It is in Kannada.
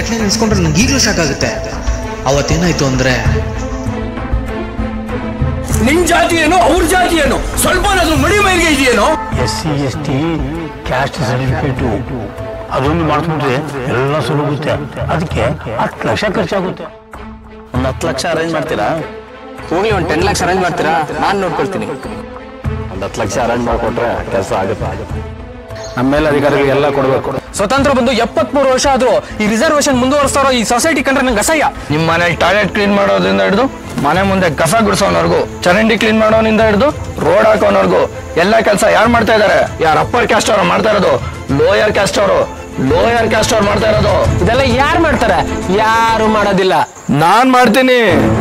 ಘಟನೆ ನೆನೆಸ್ಕೊಂಡ್ರೆ ನಂಗೆ ಈಗಲೂ ಸಾಕಾಗುತ್ತೆ ಅವತ್ತೇನಾಯ್ತು ಅಂದ್ರೆ ನಿನ್ ಜಾತಿ ಏನು ಅವ್ರ ಜಾತಿ ಏನು ಸ್ವಲ್ಪ ಮಡಿ ಮೈಲಿಗೆ ಇದೆಯೇನೋ S C S T caste certificate ಅದೊಂದು ಮಾಡಿಸ್ಬಿಟ್ರೆ ಎಲ್ಲ ಸುಲಭುತ್ತೆ ಅದಕ್ಕೆ ಹತ್ತು ಲಕ್ಷ ಖರ್ಚಾಗುತ್ತೆ ಒಂದು ಹತ್ತು ಲಕ್ಷ ಅರೇಂಜ್ ಮಾಡ್ತೀರಾ ಹೋಗ್ಲಿ ಒಂದು ಟೆನ್ ಲ್ಯಾಕ್ಸ್ ಅರೇಂಜ್ ಮಾಡ್ತೀರಾ ನಾನು ನೋಡ್ಕೊಳ್ತೀನಿ ಒಂದು ಹತ್ತು ಲಕ್ಷ ಅರೇಂಜ್ ಮಾಡಿಕೊಟ್ರೆ ಕೆಲಸ ಆಗುತ್ತೆ ನಮ್ಮ ಮೇಲೆ ಅಧಿಕಾರಿಗಳಿಗೆಲ್ಲ ಕೊಡಬೇಕು ಸ್ವತಂತ್ರ ಬಂದು ಎಪ್ಪತ್ಮೂರು ವರ್ಷ ಆದ್ರೂ ಈ ರಿಸರ್ವೇಶನ್ ಮುಂದುವರಿಸ್ತಾರೋ ಈ ಸೊಸೈಟಿ ಕಂಡ್ರೆ ನಂಗೆ ಅಸಹ್ಯ ನಿಮ್ಮ ಮನೇಲಿ ಟಾಯ್ಲೆಟ್ ಕ್ಲೀನ್ ಮಾಡೋದ್ರಿಂದ ಹಿಡಿದು ಮನೆ ಮುಂದೆ ಕಸ ಗುಡಿಸೋನವರೆಗೂ ಚರಂಡಿ ಕ್ಲೀನ್ ಮಾಡೋನಿಂದ ಹಿಡಿದು ರೋಡ್ ಹಾಕೋನವರೆಗೂ ಎಲ್ಲ ಕೆಲಸ ಯಾರು ಮಾಡ್ತಾ ಇದ್ದಾರೆ ಯಾರು ಅಪ್ಪರ್ ಕ್ಯಾಸ್ಟ್ ಅವರು ಮಾಡ್ತಾ ಇರೋದು ಲೋಯರ್ ಕ್ಯಾಸ್ಟ್ ಅವರು ಲೋಯರ್ ಕ್ಯಾಸ್ಟ್ ಅವ್ರು ಮಾಡ್ತಾ ಇರೋದು ಇದೆಲ್ಲ ಯಾರು ಮಾಡ್ತಾರೆ ಯಾರು ಮಾಡೋದಿಲ್ಲ ನಾನ್ ಮಾಡ್ತೀನಿ